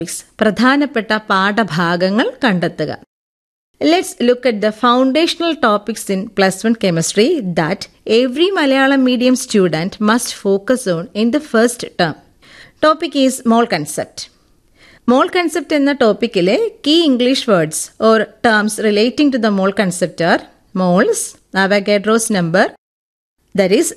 പ്രധാനപ്പെട്ട പാഠഭാഗങ്ങൾ കണ്ടെത്തുക let's look at the foundational topics in plus one chemistry that every Malayalam medium student must focus on in the first term topic is mole concept mole concept എന്ന ടോപ്പിക്കിലെ key English words or terms relating to the mole concept are moles Avogadro's number that is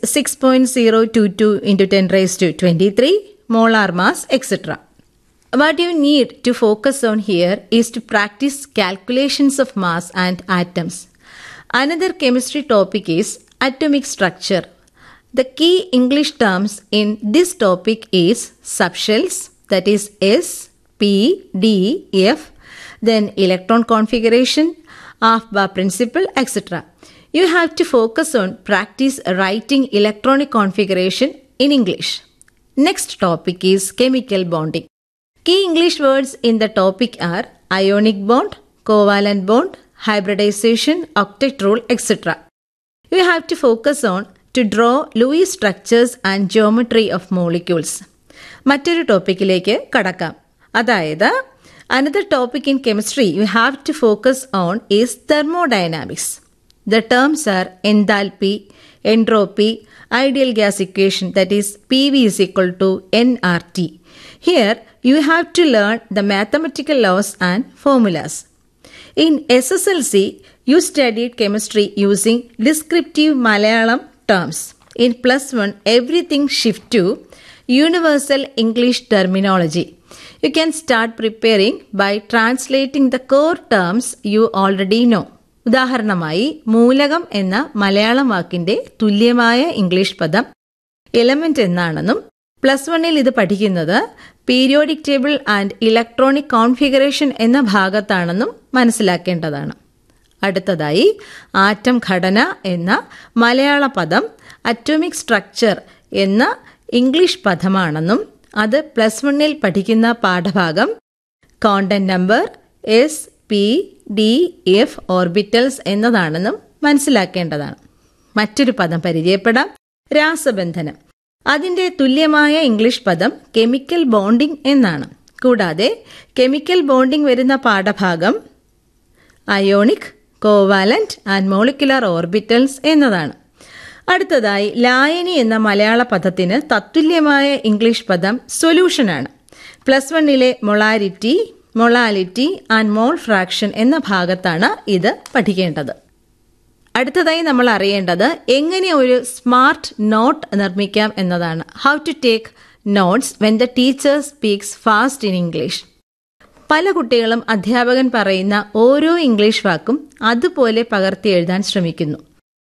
6.022 into 10 raised to 23 molar mass etc. What you need to focus on here is to practice calculations of mass and atoms. Another chemistry topic is atomic structure. The key English terms in this topic is subshells that is S, P, D, F, then electron configuration, Aufbau principle etc you have to focus on practice writing electronic configuration in English. Next topic is chemical bonding. Key English words in the topic are ionic bond, covalent bond, hybridization, octet rule, etc. You have to focus on to draw Lewis structures and geometry of molecules. മറ്റൊരു ടോപ്പിക്കിലേക്ക് കടക്കാം അതായത് another topic in chemistry you have to focus on is thermodynamics The terms are enthalpy, entropy, ideal gas equation that is PV is equal to nRT. Here you have to learn the mathematical laws and formulas. In SSLC, you studied chemistry using descriptive Malayalam terms. In plus one, everything shift to universal English terminology. You can start preparing by translating the core terms you already know. ഉദാഹരണമായി മൂലകം എന്ന മലയാളം വാക്കിന്റെ തുല്യമായ English പദം element എന്നാണെന്നും plus വണ്ണിൽ ഇത് പഠിക്കുന്നത് periodic table and electronic configuration എന്ന ഭാഗത്താണെന്നും മനസ്സിലാക്കേണ്ടതാണ് അടുത്തതായി ആറ്റം ഘടന എന്ന മലയാള പദം അറ്റോമിക് സ്ട്രക്ചർ എന്ന ഇംഗ്ലീഷ് പദമാണെന്നും അത് പ്ലസ് വണ്ണിൽ പഠിക്കുന്ന പാഠഭാഗം content number s p d f orbitals എന്നതാണെന്നും മനസ്സിലാക്കേണ്ടതാണ് മറ്റൊരു പദം പരിചയപ്പെടാം രാസബന്ധനം അതിന്റെ തുല്യമായ ഇംഗ്ലീഷ് പദം കെമിക്കൽ ബോണ്ടിംഗ് എന്നാണ് കൂടാതെ കെമിക്കൽ ബോണ്ടിംഗ് വരുന്ന പാഠഭാഗം ionic covalent and molecular orbitals എന്നതാണ് അടുത്തതായി ലായനി എന്ന മലയാള പദത്തിന് തത്തുല്യമായ ഇംഗ്ലീഷ് പദം സൊല്യൂഷനാണ് പ്ലസ് വണ്ണിലെ molarity molality and mole fraction എന്ന ഭാഗത്താണ് ഇത് പഠിക്കേണ്ടത് അടുത്തതായി നമ്മൾ അറിയേണ്ടത് എങ്ങനെ ഒരു സ്മാർട്ട് നോട്ട് നിർമ്മിക്കാം എന്നതാണ് how to take notes when the teacher speaks fast in English പല കുട്ടികളും അധ്യാപകൻ പറയുന്ന ഓരോ ഇംഗ്ലീഷ് വാക്കും അതുപോലെ പകർത്തി എഴുതാൻ ശ്രമിക്കുന്നു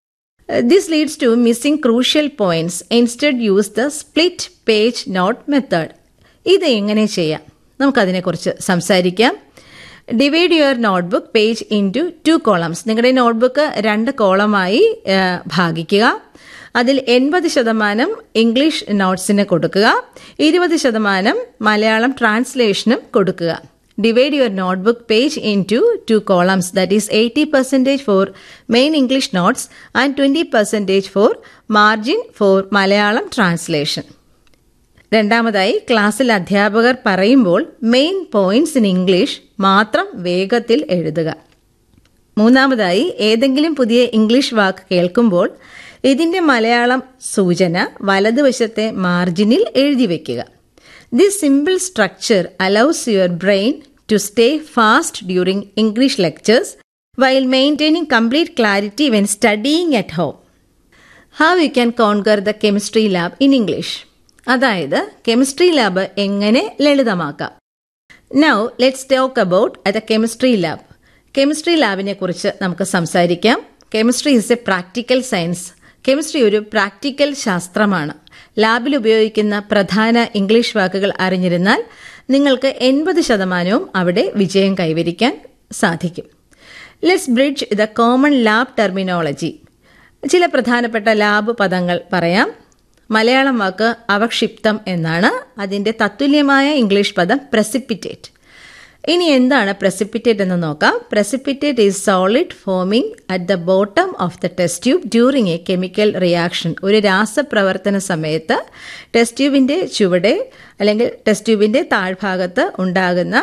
this leads to missing crucial points instead use the split page note method ഇത് എങ്ങനെ ചെയ്യാം നമുക്കതിനെക്കുറിച്ച് സംസാരിക്കാം divide your notebook page into two columns നിങ്ങളുടെ നോട്ട്ബുക്ക് രണ്ട് കോളമായി ഭാഗിക്കുക അതിൽ എൺപത് ശതമാനം ഇംഗ്ലീഷ് നോട്ട്സിന് കൊടുക്കുക ഇരുപത് ശതമാനം മലയാളം ട്രാൻസ്ലേഷനും കൊടുക്കുക divide your notebook page into two columns that is eighty percentage for main English notes and twenty percentage for margin for Malayalam translation രണ്ടാമതായി ക്ലാസ്സിൽ അധ്യാപകർ പറയുമ്പോൾ മെയിൻ പോയിന്റ്സ് ഇൻ ഇംഗ്ലീഷ് മാത്രം വേഗത്തിൽ എഴുതുക മൂന്നാമതായി ഏതെങ്കിലും പുതിയ ഇംഗ്ലീഷ് വാക്ക് കേൾക്കുമ്പോൾ ഇതിന്റെ മലയാളം സൂചന വലതുവശത്തെ മാർജിനിൽ എഴുതി വെക്കുക this simple structure allows your brain to stay fast during English lectures while maintaining complete clarity when studying at home how you can conquer the chemistry lab in English അതായത് കെമിസ്ട്രി ലാബ് എങ്ങനെ ലളിതമാക്കാം now let's talk about the chemistry lab chemistry ലാബിനെ കുറിച്ച് നമുക്ക് സംസാരിക്കാം chemistry is a practical science chemistry ഒരു practical ശാസ്ത്രമാണ് ലാബിൽ ഉപയോഗിക്കുന്ന പ്രധാന ഇംഗ്ലീഷ് വാക്കുകൾ അറിഞ്ഞിരുന്നാൽ നിങ്ങൾക്ക് എൺപത് ശതമാനവും അവിടെ വിജയം കൈവരിക്കാൻ സാധിക്കും let's bridge the common lab terminology ചില പ്രധാനപ്പെട്ട ലാബ് പദങ്ങൾ പറയാം മലയാളം വാക്ക് അവക്ഷിപ്തം എന്നാണ് അതിന്റെ തത്തുല്യമായ ഇംഗ്ലീഷ് പദം പ്രസിപ്പിറ്റേറ്റ് ഇനി എന്താണ് പ്രസിപ്പിറ്റേറ്റ് എന്ന് നോക്കാം precipitate is solid forming at the bottom of the test tube during a chemical reaction ഒരു രാസപ്രവർത്തന സമയത്ത് ടെസ്റ്റ് ട്യൂബിന്റെ ചുവടെ അല്ലെങ്കിൽ ടെസ്റ്റ് ട്യൂബിന്റെ താഴ്ഭാഗത്ത് ഉണ്ടാകുന്ന